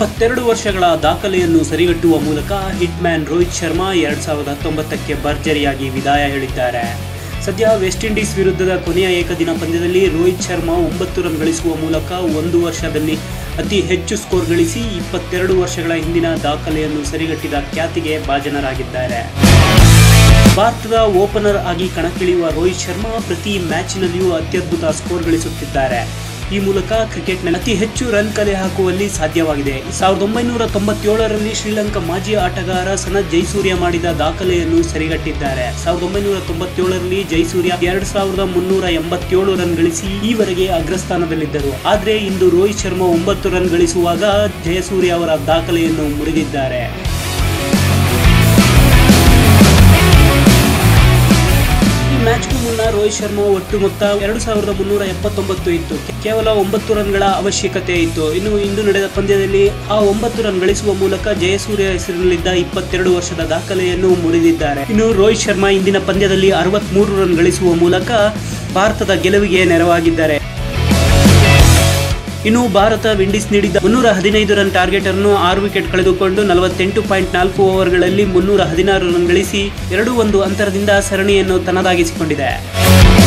ಇಪ್ಪತ್ತೆರಡು ವರ್ಷಗಳ ದಾಖಲೆಯನ್ನು ಸರಿಗಟ್ಟುವ ಮೂಲಕ ಹಿಟ್ಮ್ಯಾನ್ ರೋಹಿತ್ ಶರ್ಮಾ ಎರಡ್ ಸಾವಿರದ ಹತ್ತೊಂಬತ್ತಕ್ಕೆ ಭರ್ಜರಿಯಾಗಿ ವಿದಾಯ ಹೇಳಿದ್ದಾರೆ ಸದ್ಯ ವೆಸ್ಟ್ ಇಂಡೀಸ್ ವಿರುದ್ಧದ ಕೊನೆಯ ಏಕದಿನ ಪಂದ್ಯದಲ್ಲಿ ರೋಹಿತ್ ಶರ್ಮಾ ಒಂಬತ್ತು ರನ್ ಗಳಿಸುವ ಮೂಲಕ ಒಂದು ವರ್ಷದಲ್ಲಿ ಅತಿ ಹೆಚ್ಚು ಸ್ಕೋರ್ ಗಳಿಸಿ ಇಪ್ಪತ್ತೆರಡು ವರ್ಷಗಳ ಹಿಂದಿನ ದಾಖಲೆಯನ್ನು ಸರಿಗಟ್ಟಿದ ಖ್ಯಾತಿಗೆ ಭಾಜನರಾಗಿದ್ದಾರೆ ಭಾರತದ ಓಪನರ್ ಆಗಿ ಕಣಕ್ಕಿಳಿಯುವ ರೋಹಿತ್ ಶರ್ಮಾ ಪ್ರತಿ ಮ್ಯಾಚ್ನಲ್ಲಿಯೂ ಅತ್ಯದ್ಭುತ ಸ್ಕೋರ್ ಗಳಿಸುತ್ತಿದ್ದಾರೆ ಈ ಮೂಲಕ ಕ್ರಿಕೆಟ್ನಲ್ಲಿ ಅತಿ ಹೆಚ್ಚು ರನ್ ಕಲೆ ಹಾಕುವಲ್ಲಿ ಸಾಧ್ಯವಾಗಿದೆ ಸಾವಿರದ ಒಂಬೈನೂರ ತೊಂಬತ್ತೇಳರಲ್ಲಿ ಶ್ರೀಲಂಕಾ ಮಾಜಿ ಆಟಗಾರ ಸನತ್ ಜೈಸೂರ್ಯ ಮಾಡಿದ ದಾಖಲೆಯನ್ನು ಸರಿಗಟ್ಟಿದ್ದಾರೆ ಸಾವಿರದ ಒಂಬೈನೂರ ತೊಂಬತ್ತೇಳರಲ್ಲಿ ಜೈಸೂರ್ಯ ಎರಡ್ ಸಾವಿರದ ಮುನ್ನೂರ ಎಂಬತ್ತೇಳು ರನ್ ಗಳಿಸಿ ಈವರೆಗೆ ಅಗ್ರಸ್ಥಾನದಲ್ಲಿದ್ದರು ಆದರೆ ಇಂದು ರೋಹಿತ್ ಶರ್ಮಾ ಒಂಬತ್ತು ರನ್ ಗಳಿಸುವಾಗ ಜಯಸೂರ್ಯ ಅವರ ದಾಖಲೆಯನ್ನು ಮುರಿದಿದ್ದಾರೆ ಈ ಮ್ಯಾಚ್ಗೂ ಮುನ್ನ ರೋಹಿತ್ ಶರ್ಮಾ ಒಟ್ಟು ಮೊತ್ತ ಎರಡು ಸಾವಿರದ ಮುನ್ನೂರ ಎಪ್ಪತ್ತೊಂಬತ್ತು ಇತ್ತು ಕೇವಲ ಒಂಬತ್ತು ರನ್ಗಳ ಅವಶ್ಯಕತೆ ಇತ್ತು ಇನ್ನು ಇಂದು ನಡೆದ ಪಂದ್ಯದಲ್ಲಿ ಆ ಒಂಬತ್ತು ರನ್ ಗಳಿಸುವ ಮೂಲಕ ಜಯಸೂರ್ಯ ಹೆಸರಿನಲ್ಲಿದ್ದ ಇಪ್ಪತ್ತೆರಡು ವರ್ಷದ ದಾಖಲೆಯನ್ನು ಮುರಿದಿದ್ದಾರೆ ಇನ್ನು ರೋಹಿತ್ ಶರ್ಮಾ ಇಂದಿನ ಪಂದ್ಯದಲ್ಲಿ ಅರವತ್ಮೂರು ರನ್ ಗಳಿಸುವ ಮೂಲಕ ಭಾರತದ ಗೆಲುವಿಗೆ ನೆರವಾಗಿದ್ದಾರೆ ಇನ್ನು ಭಾರತ ವಿಂಡೀಸ್ ನೀಡಿದ್ದ ಮುನ್ನೂರ ಹದಿನೈದು ರನ್ ಟಾರ್ಗೆಟ್ ಅನ್ನು ಆರು ವಿಕೆಟ್ ಕಳೆದುಕೊಂಡು ನಲವತ್ತೆಂಟು ಪಾಯಿಂಟ್ ನಾಲ್ಕು ಓವರ್ಗಳಲ್ಲಿ ಮುನ್ನೂರ ಹದಿನಾರು ರನ್ ಗಳಿಸಿ ಎರಡು ಒಂದು ಅಂತರದಿಂದ ಸರಣಿಯನ್ನು ತನ್ನದಾಗಿಸಿಕೊಂಡಿದೆ